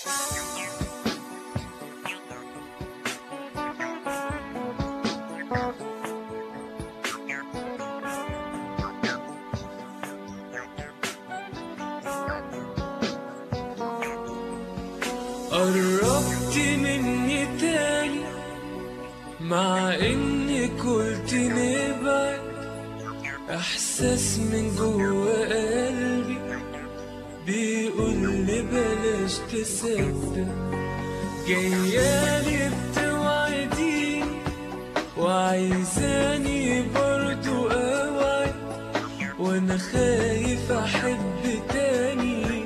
قربت مني تاني مع اني قلت نبعد احساس من جوه قلبي بيقول لي بلاش تصدق جايالي بتوعديني وعايزاني برضو اوعد وانا خايف احب تاني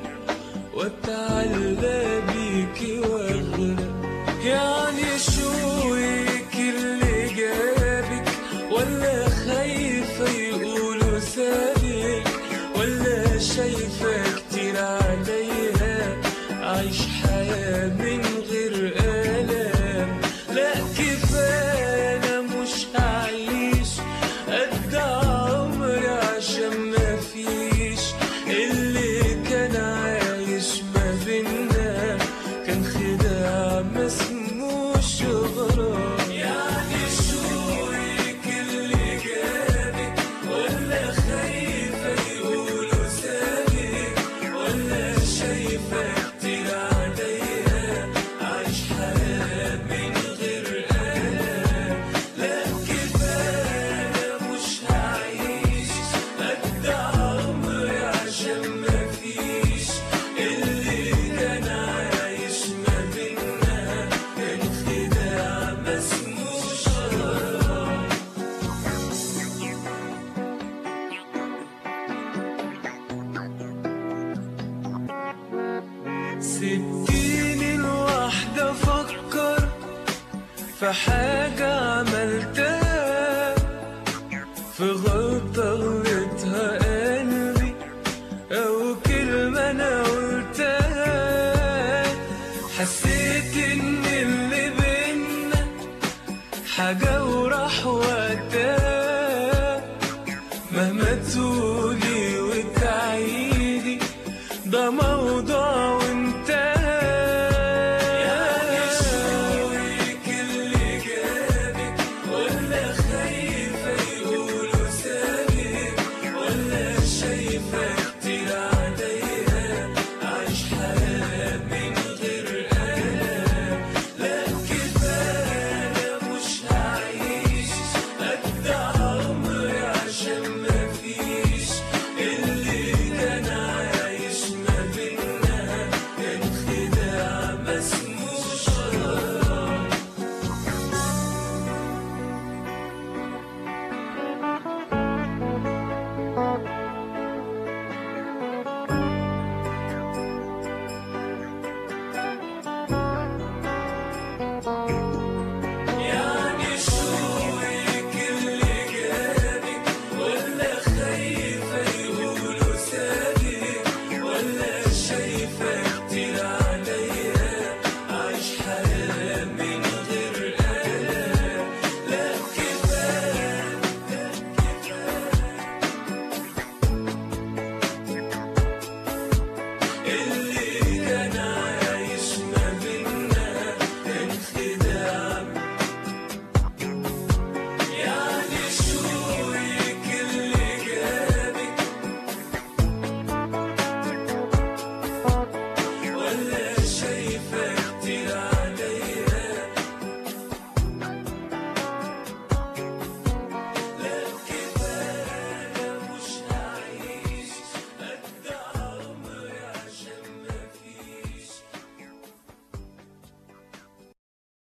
واتعلى بيكي واغرق يعني شويك اللي جابك ولا خايفة يقولوا سابك ولا شايفة كتير عليا عايش حياة من غير آلام لا كفاية أنا مش هعيش قد عمري عشان مفيش اللي كان عايش ما بينا كان خداع ما اسموش غرام يعني شويك اللي جابك ولا خايفة يقولوا سابك ولا شايفة كتير عليا عايش حياة من غير آلام لا كفاية أنا مش هعيش قد عمري عشان مفيش اللي كان عايش ما بينا كان خداع ما اسموش غرام سبتيني لوحدة أفكر في حاجة عملتها في غلطة غلطها قلبي أو كلمة أنا قلتها حسيت إن اللي بينا حاجة وراح وقتها مهما تقولي وتعيدي ده موضوع وانتهى يعني شويك اللي جابك ولا خايفة يقولوا سابك ولا شايفة كتير عليا عايش حياة من غير آلام لا كفاية أنا مش هعيش قد عمري عشان مفيش اللي كان عايش ما بينا كان خداع ما اسموش غرام يعني شويك اللي جابك ولا خايفة يقولوا سابك ولا شايفة كتير